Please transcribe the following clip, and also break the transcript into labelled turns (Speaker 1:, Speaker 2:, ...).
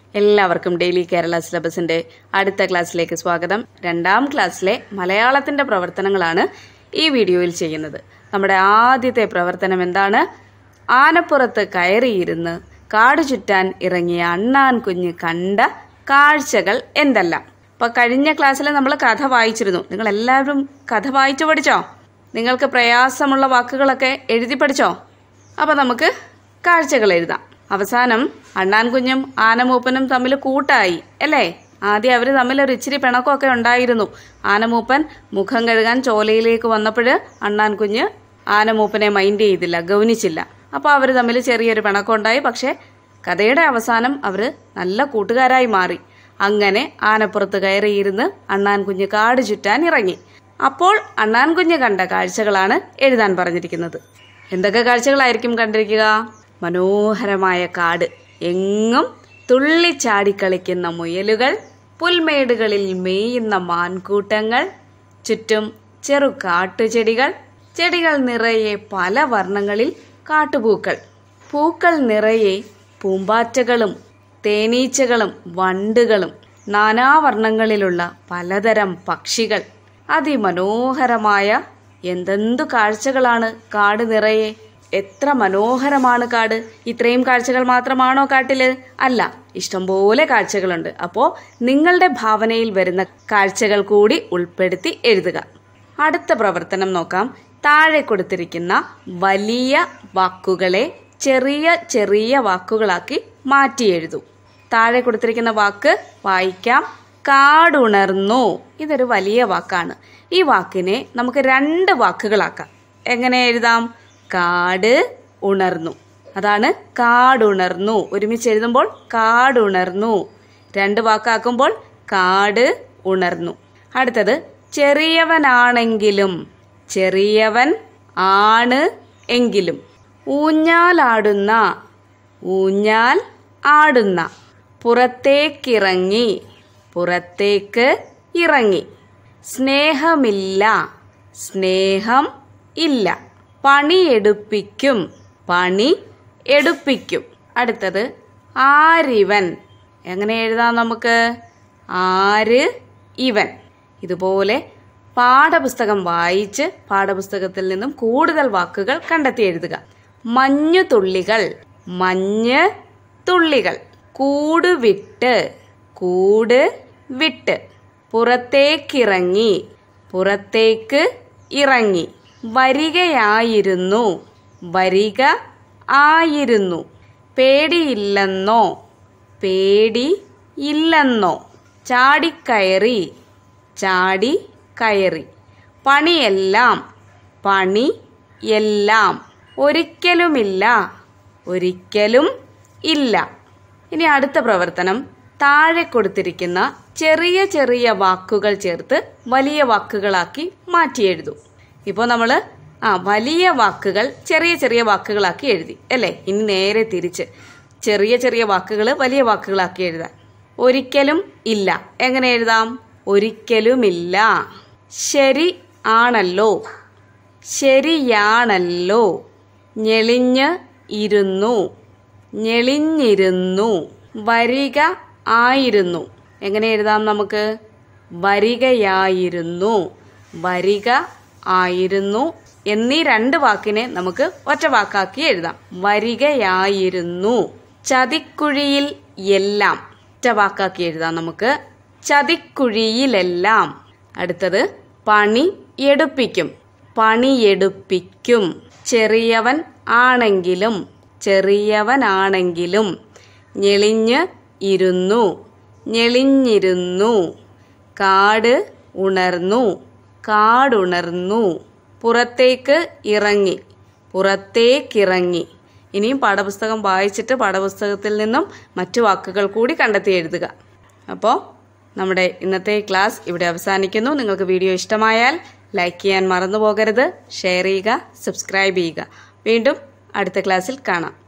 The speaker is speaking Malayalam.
Speaker 1: എല്ലാവർക്കും ഡെയിലി കേരള സിലബസിന്റെ അടുത്ത ക്ലാസ്സിലേക്ക് സ്വാഗതം രണ്ടാം ക്ലാസ്സിലെ മലയാളത്തിന്റെ പ്രവർത്തനങ്ങളാണ് ഈ വീഡിയോയിൽ ചെയ്യുന്നത് നമ്മുടെ ആദ്യത്തെ പ്രവർത്തനം എന്താണ് ആനപ്പുറത്ത് കയറിയിരുന്ന് കാട് ചുറ്റാൻ ഇറങ്ങിയ അണ്ണാൻ കുഞ്ഞ് കണ്ട കാഴ്ചകൾ എന്തെല്ലാം അപ്പൊ കഴിഞ്ഞ ക്ലാസ്സിൽ നമ്മൾ കഥ വായിച്ചിരുന്നു നിങ്ങൾ എല്ലാവരും കഥ വായിച്ചു പഠിച്ചോ നിങ്ങൾക്ക് പ്രയാസമുള്ള വാക്കുകളൊക്കെ എഴുതി പഠിച്ചോ അപ്പൊ നമുക്ക് കാഴ്ചകൾ എഴുതാം അവസാനം അണ്ണാൻ കുഞ്ഞും ആനമൂപ്പനും തമ്മിൽ കൂട്ടായി അല്ലേ ആദ്യം അവർ തമ്മിൽ ഒരു ഇച്ചിരി പിണക്കമൊക്കെ ഉണ്ടായിരുന്നു ആനമൂപ്പൻ മുഖം കഴുകാൻ ചോലയിലേക്ക് വന്നപ്പോൾ അണ്ണാൻ കുഞ്ഞ് ആനമൂപ്പനെ മൈൻഡ് ചെയ്തില്ല ഗൗനിച്ചില്ല അപ്പോൾ അവർ തമ്മിൽ ചെറിയൊരു പിണക്കം ഉണ്ടായി പക്ഷേ കഥയുടെ അവസാനം അവർ നല്ല കൂട്ടുകാരായി മാറി അങ്ങനെ ആനപ്പുറത്ത് കയറിയിരുന്ന് അണ്ണാൻ കുഞ്ഞ് കാട് ചുറ്റാൻ ഇറങ്ങി അപ്പോൾ അണ്ണാൻ കുഞ്ഞ് കണ്ട കാഴ്ചകളാണ് എഴുതാൻ പറഞ്ഞിരിക്കുന്നത് എന്തൊക്കെ കാഴ്ചകളായിരിക്കും കണ്ടിരിക്കുക മനോഹരമായ കാട് എങ്ങും തുള്ളിച്ചാടിക്കളിക്കുന്ന മുയലുകൾ പുൽമേടുകളിൽ മേയുന്ന മാൻകൂട്ടങ്ങൾ ചുറ്റും ചെറു കാട്ടുചെടികൾ ചെടികൾ നിറയെ പല വർണ്ണങ്ങളിൽ കാട്ടുപൂക്കൾ പൂക്കൾ നിറയെ പൂമ്പാറ്റകളും തേനീച്ചകളും വണ്ടുകളും നാനാവർണ്ണങ്ങളിലുള്ള പലതരം പക്ഷികൾ അതിമനോഹരമായ എന്തെന്തു കാഴ്ചകളാണ് കാട് നിറയെ എത്ര മനോഹരമാണ് കാട് ഇത്രയും കാഴ്ചകൾ മാത്രമാണോ കാട്ടില് അല്ല ഇഷ്ടംപോലെ കാഴ്ചകളുണ്ട് അപ്പോൾ നിങ്ങളുടെ ഭാവനയിൽ വരുന്ന കാഴ്ചകൾ കൂടി ഉൾപ്പെടുത്തി എഴുതുക അടുത്ത പ്രവർത്തനം നോക്കാം താഴെ കൊടുത്തിരിക്കുന്ന വലിയ വാക്കുകളെ ചെറിയ ചെറിയ വാക്കുകളാക്കി മാറ്റി എഴുതൂ താഴെ കൊടുത്തിരിക്കുന്ന വാക്ക് വായിക്കാം കാടുണർന്നു ഇതൊരു വലിയ വാക്കാണ് ഈ വാക്കിനെ നമുക്ക് രണ്ട് വാക്കുകളാക്കാം എങ്ങനെ എഴുതാം കാട് ഉണർന്നു അതാണ് കാടുണർന്നു ഒരുമിച്ച് എഴുതുമ്പോൾ കാടുണർന്നു രണ്ട് വാക്കാക്കുമ്പോൾ കാട് ഉണർന്നു അടുത്തത് ചെറിയവനാണെങ്കിലും ചെറിയവൻ ആണ് എങ്കിലും ഊഞ്ഞാലാടുന്ന ഊഞ്ഞാൽ ആടുന്ന പുറത്തേക്കിറങ്ങി പുറത്തേക്ക് ഇറങ്ങി സ്നേഹമില്ല സ്നേഹം ഇല്ല പണിയെടുപ്പിക്കും പണി എടുപ്പിക്കും അടുത്തത് ആരിവൻ എങ്ങനെ എഴുതാം നമുക്ക് ആര് ഇവൻ ഇതുപോലെ പാഠപുസ്തകം വായിച്ച് പാഠപുസ്തകത്തിൽ നിന്നും കൂടുതൽ വാക്കുകൾ കണ്ടെത്തി എഴുതുക മഞ്ഞു തുള്ളികൾ മഞ്ഞ് തുള്ളികൾ കൂട് വിട്ട് കൂട് വിട്ട് പുറത്തേക്കിറങ്ങി പുറത്തേക്ക് ഇറങ്ങി വരികയായിരുന്നു വരിക ആയിരുന്നു പേടിയില്ലെന്നോ പേടി ഇല്ലെന്നോ ചാടിക്കയറി ചാടി കയറി പണിയെല്ലാം പണി എല്ലാം ഒരിക്കലുമില്ല ഒരിക്കലും ഇല്ല ഇനി അടുത്ത പ്രവർത്തനം താഴെ കൊടുത്തിരിക്കുന്ന ചെറിയ ചെറിയ വാക്കുകൾ ചേർത്ത് വലിയ വാക്കുകളാക്കി മാറ്റി എഴുതൂ ഇപ്പോൾ നമ്മൾ ആ വലിയ വാക്കുകൾ ചെറിയ ചെറിയ വാക്കുകളാക്കി എഴുതി അല്ലേ ഇനി നേരെ തിരിച്ച് ചെറിയ ചെറിയ വാക്കുകൾ വലിയ വാക്കുകളാക്കി എഴുതാൻ ഒരിക്കലും ഇല്ല എങ്ങനെ എഴുതാം ഒരിക്കലുമില്ല ശരി ആണല്ലോ ശരിയാണല്ലോ ഞെളിഞ്ഞ് ഇരുന്നു ഞെളിഞ്ഞിരുന്നു വരിക ആയിരുന്നു എങ്ങനെ എഴുതാം നമുക്ക് വരികയായിരുന്നു വരിക ആയിരുന്നു എന്നീ രണ്ട് വാക്കിനെ നമുക്ക് ഒറ്റ വാക്കാക്കി എഴുതാം വരികയായിരുന്നു ചതിക്കുഴിയിൽ എല്ലാം ഒറ്റ വാക്കാക്കി എഴുതാം നമുക്ക് ചതിക്കുഴിയിലെല്ലാം അടുത്തത് പണി എടുപ്പിക്കും പണിയെടുപ്പിക്കും ചെറിയവൻ ആണെങ്കിലും ചെറിയവനാണെങ്കിലും ഞെളിഞ്ഞ് ഇരുന്നു ഞെളിഞ്ഞിരുന്നു കാട് ഉണർന്നു കാടുണർന്നു പുറത്തേക്ക് ഇറങ്ങി പുറത്തേക്കിറങ്ങി ഇനിയും പാഠപുസ്തകം വായിച്ചിട്ട് പാഠപുസ്തകത്തിൽ നിന്നും മറ്റു വാക്കുകൾ കൂടി കണ്ടെത്തി എഴുതുക അപ്പോൾ നമ്മുടെ ഇന്നത്തെ ക്ലാസ് ഇവിടെ അവസാനിക്കുന്നു നിങ്ങൾക്ക് വീഡിയോ ഇഷ്ടമായാൽ ലൈക്ക് ചെയ്യാൻ മറന്നു പോകരുത് ഷെയർ ചെയ്യുക സബ്സ്ക്രൈബ് ചെയ്യുക വീണ്ടും അടുത്ത ക്ലാസ്സിൽ കാണാം